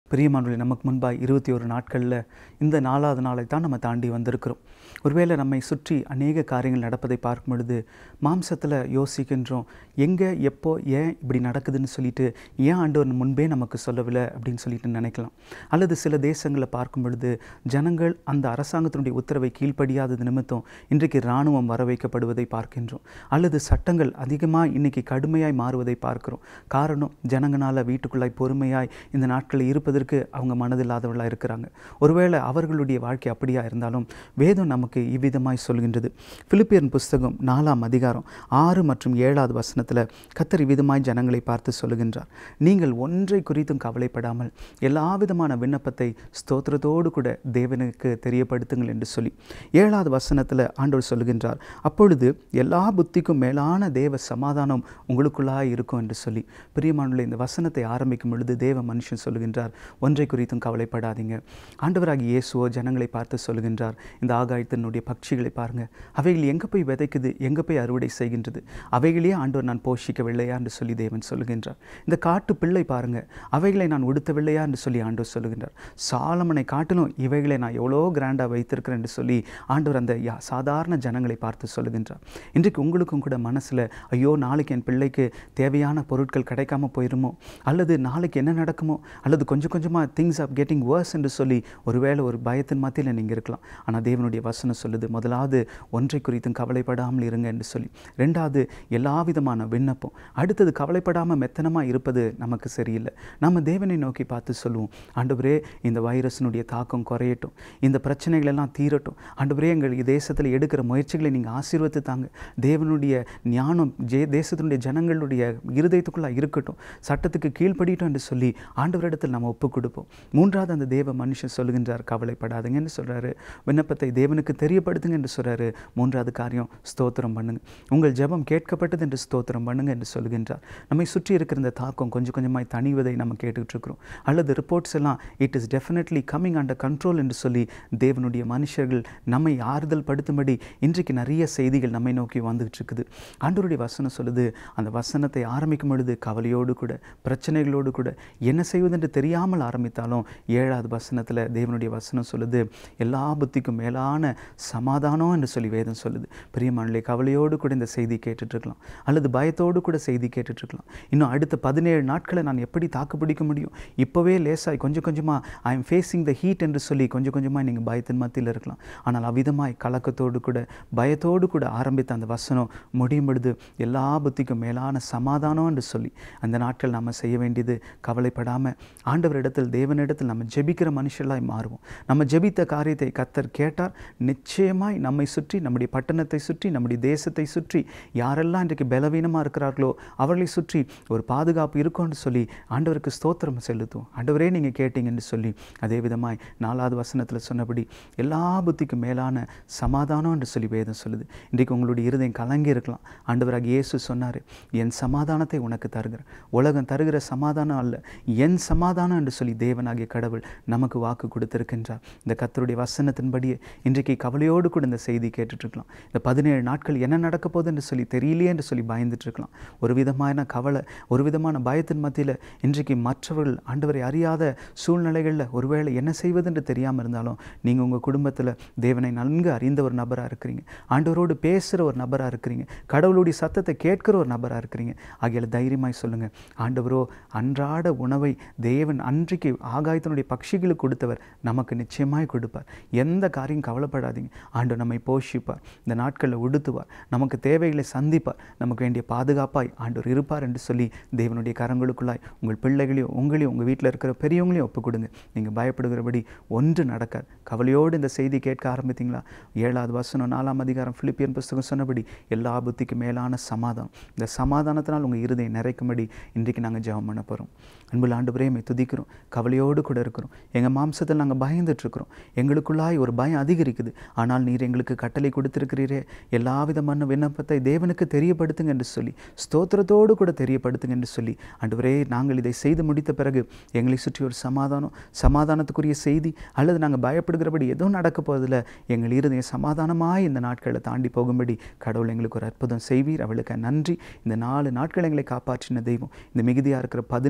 பிரியமானவர்களே நமக்கு முன்பாய் இருபத்தி ஒரு நாட்களில் இந்த நாலாவது நாளை தான் நம்ம தாண்டி வந்திருக்கிறோம் ஒருவேளை நம்மை சுற்றி அநேக காரியங்கள் நடப்பதை பார்க்கும் பொழுது மாம்சத்தில் யோசிக்கின்றோம் எங்கே எப்போ ஏன் இப்படி நடக்குதுன்னு சொல்லிட்டு ஏன் ஆண்டவர் முன்பே நமக்கு சொல்லவில்லை அப்படின்னு சொல்லிட்டு நினைக்கலாம் அல்லது சில தேசங்களை பார்க்கும் பொழுது ஜனங்கள் அந்த அரசாங்கத்தினுடைய உத்தரவை கீழ்ப்படியாதது நிமித்தம் இன்றைக்கு இராணுவம் வர வைக்கப்படுவதை பார்க்கின்றோம் அல்லது சட்டங்கள் அதிகமாக இன்னைக்கு கடுமையாய் மாறுவதை பார்க்கிறோம் காரணம் ஜனங்களால் வீட்டுக்குள்ளாய் பொறுமையாய் இந்த நாட்களில் இருப்பதற்கு அவங்க மனதில்லாதவர்களாக இருக்கிறாங்க ஒருவேளை அவர்களுடைய வாழ்க்கை அப்படியா இருந்தாலும் வேதம் நமக்கு இவ்விதமாய் சொல்கின்றது பிலிப்பியன் புஸ்தகம் நாலாம் அதிகாரம் ஆறு மற்றும் ஏழாவது வசனத்தில் கத்தர் இவ்விதமாய் ஜனங்களை பார்த்து சொல்லுகின்றார் நீங்கள் ஒன்றை குறித்தும் கவலைப்படாமல் எல்லா விதமான விண்ணப்பத்தை ஸ்தோத்திரத்தோடு கூட தேவனுக்கு தெரியப்படுத்துங்கள் என்று சொல்லி ஏழாவது வசனத்தில் ஆண்டவர் சொல்லுகின்றார் அப்பொழுது எல்லா புத்திக்கும் மேலான தேவ சமாதானம் உங்களுக்குள்ளாய் இருக்கும் என்று சொல்லி பிரியமானுள்ள இந்த வசனத்தை ஆரம்பிக்கும் பொழுது தேவ மனுஷன் சொல்லுகின்றார் ஒன்றை குறித்தும் கவலைப்படாதீங்க ஆண்டவராகி இயேசுவோ ஜனங்களை பார்த்து சொல்லுகின்றார் இந்த ஆகாயத்தினுடைய பட்சிகளை பாருங்க அவைகள் எங்கே போய் விதைக்குது எங்கே போய் அறுவடை செய்கின்றது அவைகளையே ஆண்டவர் நான் போஷிக்கவில்லையா என்று சொல்லி தேவன் சொல்லுகின்றார் இந்த காட்டு பிள்ளை பாருங்க அவைகளை நான் உடுத்தவில்லையா என்று சொல்லி ஆண்டவர் சொல்லுகின்றார் சாலமனை காட்டிலும் இவைகளை நான் எவ்வளோ கிராண்டாக வைத்திருக்கிறேன் என்று சொல்லி ஆண்டவர் அந்த யா- சாதாரண ஜனங்களை பார்த்து சொல்லுகின்றார் இன்றைக்கு உங்களுக்கும் கூட மனசில் ஐயோ நாளைக்கு என் பிள்ளைக்கு தேவையான பொருட்கள் கிடைக்காம போயிருமோ அல்லது நாளைக்கு என்ன நடக்குமோ அல்லது கொஞ்சம் கொஞ்சமாக திங்ஸ் ஆஃப் கெட்டிங் worse என்று சொல்லி ஒருவேளை ஒரு பயத்தின் மத்தியில் நீங்கள் இருக்கலாம் ஆனால் தேவனுடைய வசனம் சொல்லுது முதலாவது ஒன்றை குறித்தும் கவலைப்படாமல் இருங்க என்று சொல்லி ரெண்டாவது எல்லா விதமான விண்ணப்பம் அடுத்தது கவலைப்படாமல் மெத்தனமாக இருப்பது நமக்கு சரியில்லை நம்ம தேவனை நோக்கி பார்த்து சொல்லுவோம் ஆண்டவரே இந்த வைரஸினுடைய தாக்கம் குறையட்டும் இந்த பிரச்சனைகள் எல்லாம் தீரட்டும் ஆண்டவரே எங்கள் தேசத்தில் எடுக்கிற முயற்சிகளை நீங்கள் ஆசீர்வத்து தாங்க தேவனுடைய ஞானம் ஜே தேசத்தினுடைய ஜனங்களுடைய இருதயத்துக்குள்ளே இருக்கட்டும் சட்டத்துக்கு கீழ்ப்படிட்டோம் என்று சொல்லி ஆண்டவரிடத்தில் நம்ம ஒப்பு கொடுப்போம் மூன்றாவது அந்த தேவ மனுஷன் சொல்லுகின்றார் கவலைப்படாதுங்கன்னு சொல்றாரு விண்ணப்பத்தை தேவனுக்கு தெரியப்படுத்துங்க என்று சொல்றாரு மூன்றாவது காரியம் ஸ்தோத்திரம் பண்ணுங்க உங்கள் ஜெபம் கேட்கப்பட்டது என்று ஸ்தோத்திரம் பண்ணுங்க என்று சொல்லுகின்றார் நம்மை சுற்றி இருக்கிற இந்த தாக்கம் கொஞ்சம் கொஞ்சமாய் தணிவதை நம்ம கேட்டுக்கிட்டு இருக்கிறோம் அல்லது ரிப்போர்ட்ஸ் எல்லாம் it is definitely coming under control என்று சொல்லி தேவனுடைய மனுஷர்கள் நம்மை ஆறுதல் படுத்தும்படி இன்றைக்கு நிறைய செய்திகள் நம்மை நோக்கி வந்துகிட்டு இருக்குது ஆண்டவருடைய வசனம் சொல்லுது அந்த வசனத்தை ஆரம்பிக்கும் பொழுது கவலையோடு கூட பிரச்சனைகளோடு கூட என்ன செய்வதென்று தெரியாமல் ஆரம்பித்தாலும் ஏழாவது வசனத்தில் தேவனுடைய வசனம் சொல்லுது எல்லா புத்திக்கும் மேலான சமாதானம் என்று சொல்லி வேதம் சொல்லுது பிரியமானே கவலையோடு கூட இந்த செய்தி கேட்டுட்டு இருக்கலாம் அல்லது பயத்தோடு கூட செய்தி கேட்டுட்டு இருக்கலாம் இன்னும் அடுத்த பதினேழு நாட்களை நான் எப்படி தாக்கு பிடிக்க முடியும் இப்போவே லேசாய் கொஞ்சம் கொஞ்சமாக I am facing the heat என்று சொல்லி கொஞ்சம் கொஞ்சமாக நீங்கள் பயத்தின் மத்தியில் இருக்கலாம் ஆனால் அவ்விதமாய் கலக்கத்தோடு கூட பயத்தோடு கூட ஆரம்பித்த அந்த வசனம் முடியும் பொழுது எல்லா புத்திக்கும் மேலான சமாதானம் என்று சொல்லி அந்த நாட்கள் நம்ம செய்ய வேண்டியது கவலைப்படாமல் ஆண்டவரிடத்தில் தேவனிடத்தில் நம்ம ஜெபிக்கிற மனுஷர்களாய் மாறுவோம் நம்ம ஜெபித்த காரியத்தை கத்தர் கேட்டார் நிச்சயமாய் நம்மை சுற்றி நம்முடைய பட்டணத்தை சுற்றி நம்முடைய தேசத்தை சுற்றி யாரெல்லாம் இன்றைக்கு பலவீனமாக இருக்கிறார்களோ அவர்களை சுற்றி ஒரு பாதுகாப்பு இருக்கும்னு சொல்லி ஆண்டவருக்கு ஸ்தோத்திரம் செலுத்துவோம் ஆண்டவரே நீங்கள் கேட்டீங்கன்னு சொல்லி அதே விதமாய் நாலாவது வசனத்தில் சொன்னபடி எல்லா புத்திக்கும் மேலான சமாதானம் என்று சொல்லி வேதம் சொல்லுது இன்றைக்கு உங்களுடைய இருதயம் கலங்கி இருக்கலாம் ஆண்டவராக இயேசு சொன்னார் என் சமாதானத்தை உனக்கு தருகிறேன் உலகம் தருகிற சமாதானம் அல்ல என் சமாதானம் என்று சொல்லி தேவனாகிய கடவுள் நமக்கு வாக்கு கொடுத்திருக்கின்றார் இந்த கத்தருடைய வசனத்தின்படியே இன்றைக்கு கவலையோடு கூட இந்த செய்தி கேட்டுட்டு இருக்கலாம் இந்த பதினேழு நாட்கள் என்ன நடக்க போகுது என்று சொல்லி தெரியலையே என்று சொல்லி பயந்துட்டு இருக்கலாம் ஒரு விதமான கவலை ஒரு விதமான பயத்தின் மத்தியில் இன்றைக்கு மற்றவர்கள் ஆண்டவரை அறியாத சூழ்நிலைகளில் ஒருவேளை என்ன செய்வதென்று தெரியாமல் இருந்தாலும் நீங்கள் உங்கள் குடும்பத்தில் தேவனை நன்கு அறிந்த ஒரு நபராக இருக்கிறீங்க ஆண்டவரோடு பேசுகிற ஒரு நபராக இருக்கிறீங்க கடவுளுடைய சத்தத்தை கேட்கிற ஒரு நபராக இருக்கிறீங்க ஆகிய தைரியமாய் சொல்லுங்கள் ஆண்டவரோ அன்றாட உணவை தேவன் அன்றைக்கு ஆகாயத்தினுடைய பட்சிகளுக்கு கொடுத்தவர் நமக்கு நிச்சயமாய் கொடுப்பார் எந்த காரியம் கவலைப்படாதீங்க ஆண்டவர் நம்மை போஷிப்பார் இந்த நாட்களில் உடுத்துவார் நமக்கு தேவைகளை சந்திப்பார் நமக்கு வேண்டிய பாதுகாப்பாய் ஆண்டவர் இருப்பார் என்று சொல்லி தேவனுடைய கரங்களுக்குள்ளாய் உங்கள் பிள்ளைகளையும் உங்களையும் உங்கள் வீட்டில் இருக்கிற பெரியவங்களையும் ஒப்புக் கொடுங்க நீங்கள் பயப்படுகிறபடி ஒன்று நடக்காது கவலையோடு இந்த செய்தி கேட்க ஆரம்பித்தீங்களா ஏழாவது வசனம் நாலாம் அதிகாரம் பிலிப்பியன் புஸ்தகம் சொன்னபடி எல்லா புத்திக்கு மேலான சமாதானம் இந்த சமாதானத்தினால் உங்கள் இருதயம் நிறைக்கும்படி இன்றைக்கு நாங்கள் ஜெபம் பண்ண போகிறோம் அன்புள்ள ஆண்டு பிரேமை துதிக்கிறோம் கவலையோடு கூட இருக்கிறோம் எங்கள் மாம்சத்தில் நாங்கள் பயந்துட்டு இருக்கிறோம் எங்களுக்குள்ளாய் ஒரு பயம் அதிகரிக்குது ஆனால் நீர் எங்களுக்கு கட்டளை கொடுத்திருக்கிறீரே எல்லா விதமான விண்ணப்பத்தை தேவனுக்கு தெரியப்படுத்துங்க என்று சொல்லி ஸ்தோத்திரத்தோடு கூட தெரியப்படுத்துங்க என்று சொல்லி ஆண்டவரே நாங்கள் இதை செய்து முடித்த பிறகு எங்களை சுற்றி ஒரு சமாதானம் சமாதானத்துக்குரிய செய்தி அல்லது நாங்கள் பயப்படுகிறபடி எதுவும் நடக்க போவதில்ல எங்கள் இருதயம் சமாதானமாய் இந்த நாட்களை தாண்டி போகும்படி கடவுள் எங்களுக்கு ஒரு அற்புதம் செய்வீர் அவளுக்கு நன்றி இந்த நாலு நாட்கள் எங்களை காப்பாற்றின தெய்வம் இந்த மிகுதியாக இருக்கிற பதினேழு நாட்கள்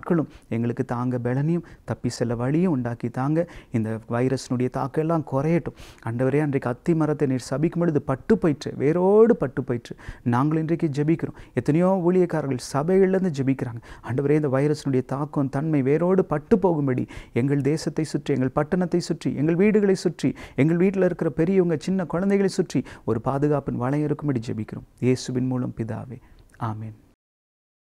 நாட்களும் எங்களுக்கு தாங்க பலனையும் தப்பி செல்ல வழியும் உண்டாக்கி தாங்க இந்த வைரஸ்னுடைய தாக்கம் எல்லாம் குறையட்டும் ஆண்டவரே அன்றைக்கு அத்தி மரத்தை நீர் சபிக்கும் பொழுது பட்டு போயிற்று வேரோடு பட்டு போயிற்று நாங்கள் இன்றைக்கு ஜெபிக்கிறோம் எத்தனையோ ஊழியக்காரர்கள் சபைகள்லேருந்து ஜெபிக்கிறாங்க ஆண்டவரே இந்த வைரஸினுடைய தாக்கம் தன்மை வேரோடு பட்டு போகும்படி எங்கள் தேசத்தை சுற்றி எங்கள் பட்டணத்தை சுற்றி எங்கள் வீடுகளை சுற்றி எங்கள் வீட்டில் இருக்கிற பெரியவங்க சின்ன குழந்தைகளை சுற்றி ஒரு பாதுகாப்பின் வளையம் இருக்கும்படி ஜெபிக்கிறோம் இயேசுவின் மூலம் பிதாவே ஆமென்